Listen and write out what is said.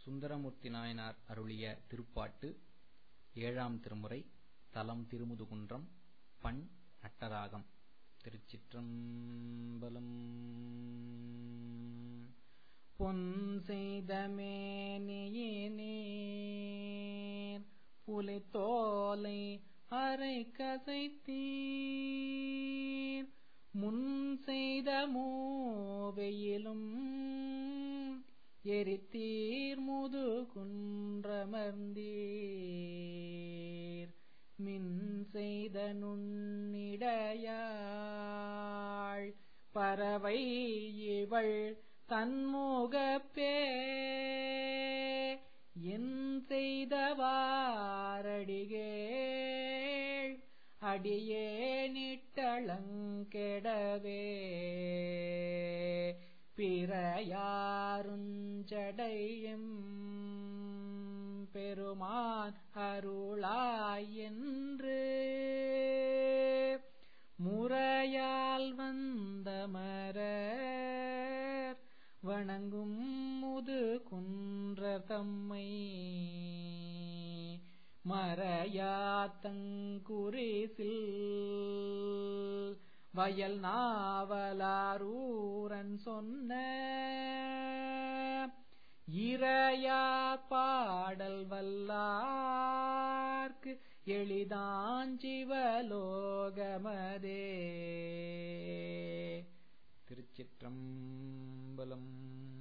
சுந்தரமூர்த்தி நாயனார் அருளிய திருப்பாட்டு ஏழாம் திருமுறை தலம் திருமுதுகுன்றம் பண் அட்டராகம் திருச்சிற்றம்பலம் பொன் செய்த மேனியினீர் புலித்தோலை அரை கசைத்தீர் முன் செய்த மூவெயிலும் எரித்தீர் முதுகுன்றமர்ந்தீர் மின் செய்த நுண்ணிடையாள் பறவை இவள் தன்முகப்பே என் செய்தவாரடிகேள் அடியே நிட்டளங்கெடவே பிறையாருஞ்சடையும் பெருமான் அருளாய் என்று முறையால் வந்த மரர் வணங்கும் முது குன்ற தம்மை மறையாத்தங்குரிசில் வயல் நாவலாரூரன் சொன்ன இறையா பாடல் வல்லார்க்கு எளிதாஞ்சிவலோகமதே திருச்சிற்றம்பலம்